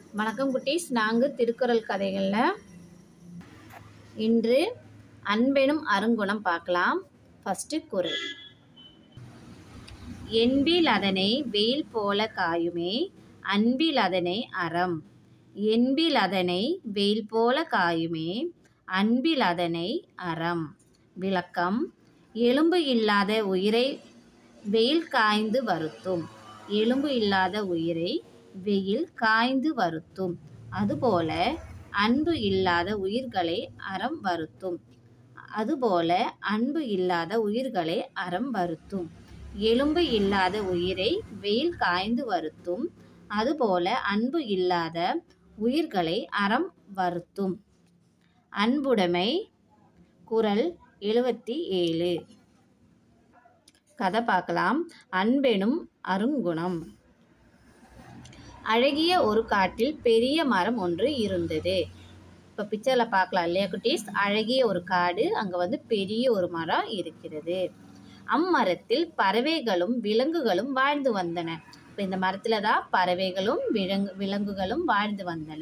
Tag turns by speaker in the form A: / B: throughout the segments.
A: வணக்கம் குட்டீஸ் நாங்கள் திருக்குறள் கதைகளில் இன்று அன்பெனும் அருங்குணம் பார்க்கலாம் ஃபஸ்ட்டு குறள் என்பில் அதனை வெயில் போல காயுமே அன்பில் அதனை அறம் என்பில் அதனை வெயில் போல காயுமே அன்பில் அதனை அறம் விளக்கம் எலும்பு இல்லாத உயிரை வெயில் காய்ந்து வருத்தும் எலும்பு இல்லாத உயிரை வெயில் காய்ந்து வருத்தும் அதுபோல அன்பு இல்லாத உயிர்களை அறம் வருத்தும் அதுபோல அன்பு இல்லாத உயிர்களை அறம் வருத்தும் எலும்பு இல்லாத உயிரை வெயில் காய்ந்து வருத்தும் அதுபோல அன்பு இல்லாத உயிர்களை அறம் வருத்தும் அன்புடைமை குறள் எழுபத்தி ஏழு கதை பார்க்கலாம் அன்பெனும் அருங்குணம் அழகிய ஒரு காட்டில் பெரிய மரம் ஒன்று இருந்தது இப்போ பிக்சரில் பார்க்கலாம் இல்லையா குட்டீஸ் அழகிய ஒரு காடு அங்கே வந்து பெரிய ஒரு மரம் இருக்கிறது அம்மரத்தில் பறவைகளும் விலங்குகளும் வாழ்ந்து வந்தன இப்போ இந்த மரத்தில் தான் பறவைகளும் விலங்கு விலங்குகளும் வாழ்ந்து வந்தன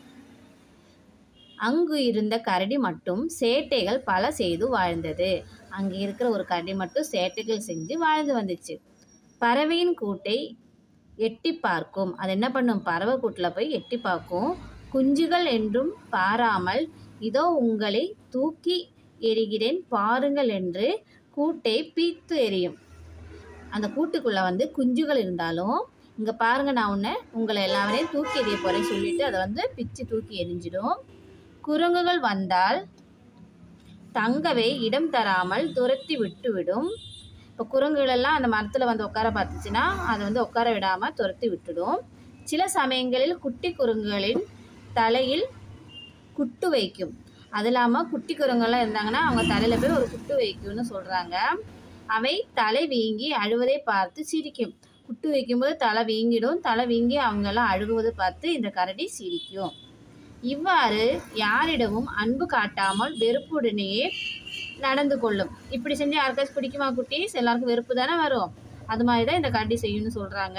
A: அங்கு இருந்த கரடி மட்டும் சேட்டைகள் பல செய்து வாழ்ந்தது அங்கே இருக்கிற ஒரு கரடி மட்டும் சேட்டைகள் செஞ்சு வாழ்ந்து வந்துச்சு பறவையின் கூட்டை எட்டி பார்க்கும் அது என்ன பண்ணும் பறவை கூட்டில் போய் எட்டி பார்க்கும் குஞ்சுகள் என்றும் பாராமல் இதோ உங்களை தூக்கி எறிகிறேன் பாருங்கள் என்று கூட்டை பீத்து எறியும் அந்த கூட்டுக்குள்ளே வந்து குஞ்சுகள் இருந்தாலும் இங்கே பாருங்க நான் உன்னை உங்களை எல்லாரையும் தூக்கி எறிய போகிறேன்னு சொல்லிட்டு அதை வந்து பிச்சு தூக்கி எரிஞ்சிடும் குரங்குகள் வந்தால் தங்கவே இடம் தராமல் துரத்தி விட்டுவிடும் இப்போ குரங்குகளெல்லாம் அந்த மரத்தில் வந்து உட்கார பார்த்துச்சுன்னா அதை வந்து உட்கார விடாமல் துரத்தி விட்டுடும் சில சமயங்களில் குட்டி குரங்குகளின் தலையில் குட்டு வைக்கும் அது இல்லாமல் குட்டி குரங்கெல்லாம் இருந்தாங்கன்னா அவங்க தலையில் போய் ஒரு குட்டு வைக்கும்னு சொல்கிறாங்க அவை தலை வீங்கி அழுவதை பார்த்து சிரிக்கும் குட்டு வைக்கும்போது தலை வீங்கிடும் தலை வீங்கி அவங்கெல்லாம் அழுகுவதை பார்த்து இந்த கரடி சிரிக்கும் இவ்வாறு யாரிடமும் அன்பு காட்டாமல் வெறுப்புடனேயே நடந்து கொள்ளும் இப்படி செஞ்சு யாருக்காச்சும் பிடிக்குமா குட்டீஸ் எல்லாருக்கும் வெறுப்பு தானே வரும் அது மாதிரி தான் இந்த கரடி செய்யும்னு சொல்கிறாங்க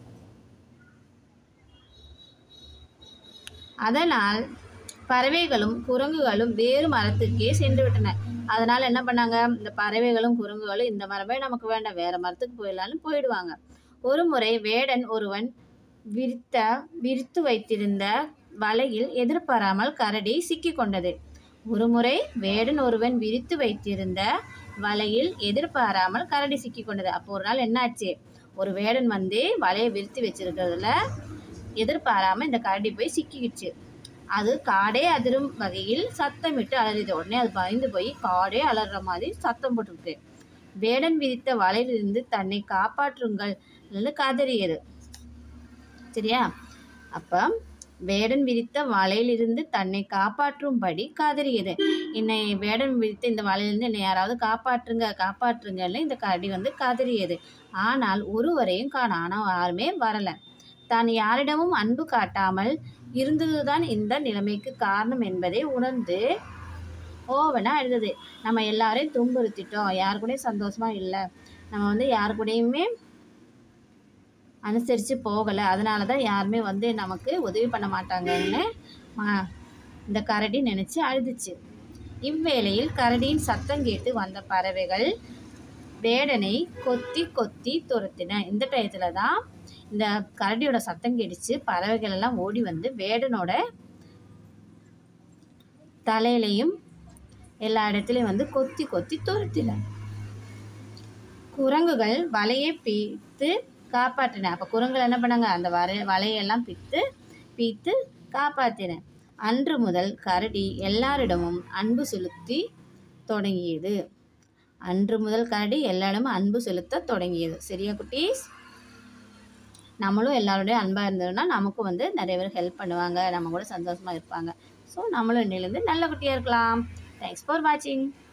A: அதனால் பறவைகளும் குரங்குகளும் வேறு மரத்துக்கே சென்று விட்டன அதனால் என்ன பண்ணாங்க இந்த பறவைகளும் குரங்குகளும் இந்த மரமே நமக்கு வேண்டாம் வேறு மரத்துக்கு போயிடலான்னு போயிடுவாங்க ஒரு முறை வேடன் ஒருவன் விரித்த விரித்து வைத்திருந்த வலையில் எதிர்பாராமல் கரடி சிக்கி கொண்டது ஒருமுறை வேடன் ஒருவன் விரித்து வைத்திருந்த வலையில் எதிர்பாராமல் கரடி சிக்கி கொண்டது அப்போ ஒரு நாள் என்னாச்சு ஒரு வேடன் வந்து வலையை விரித்து வச்சிருக்கிறதுல எதிர்பாராமல் இந்த கரடி போய் சிக்கிக்கிச்சு அது காடே அதிரும் வகையில் சத்தமிட்டு அலறிது உடனே அது பயந்து போய் காடே அலறுற மாதிரி சத்தம் போட்டுருக்கு வேடன் விரித்த வலையிலிருந்து தன்னை காப்பாற்றுங்கள் கதறியது சரியா அப்போ வேடன் விரித்த வலையிலிருந்து தன்னை காப்பாற்றும்படி கதறியது என்னை வேடன் விரித்த இந்த வலையிலிருந்து என்னை யாராவது காப்பாற்றுங்க காப்பாற்றுங்கன்னு இந்த கரடி வந்து கதறியது ஆனால் ஒருவரையும் காண ஆனால் யாருமே வரலை தான் யாரிடமும் அன்பு காட்டாமல் இருந்ததுதான் இந்த நிலைமைக்கு காரணம் என்பதை உணர்ந்து ஓவனா அழுதது நம்ம எல்லாரையும் துன்புறுத்திட்டோம் யாரு கூடயும் சந்தோஷமாக இல்லை நம்ம வந்து யாரு கூடயுமே அனுசரித்து போகலை அதனால தான் யாருமே வந்து நமக்கு உதவி பண்ண மாட்டாங்கன்னு இந்த கரடி நினச்சி அழுதுச்சு இவ்வேளையில் கரடியின் சத்தம் கேட்டு வந்த பறவைகள் வேடனை கொத்தி கொத்தி துரத்தின இந்த டயத்தில் தான் இந்த கரடியோட சத்தம் கேட்டுச்சு பறவைகள் எல்லாம் ஓடி வந்து வேடனோட தலையிலையும் எல்லா இடத்துலையும் வந்து கொத்தி கொத்தி துரத்தின குரங்குகள் வலையை பீத்து காப்பாற்றின அப்போ குரங்குகள் என்ன பண்ணாங்க அந்த வரை வலையெல்லாம் பித்து பீத்து காப்பாற்றின அன்று முதல் கரடி எல்லாரிடமும் அன்பு செலுத்தி தொடங்கியது அன்று முதல் கரடி எல்லாரிடமும் அன்பு செலுத்த தொடங்கியது சரியா குட்டீஸ் நம்மளும் எல்லாரோடையும் அன்பாக இருந்தோம்னா நமக்கும் வந்து நிறைய பேர் ஹெல்ப் பண்ணுவாங்க நம்ம கூட சந்தோஷமாக இருப்பாங்க ஸோ நம்மளும் இன்னிலேருந்து நல்ல குட்டியாக இருக்கலாம் தேங்க்ஸ் ஃபார் வாட்சிங்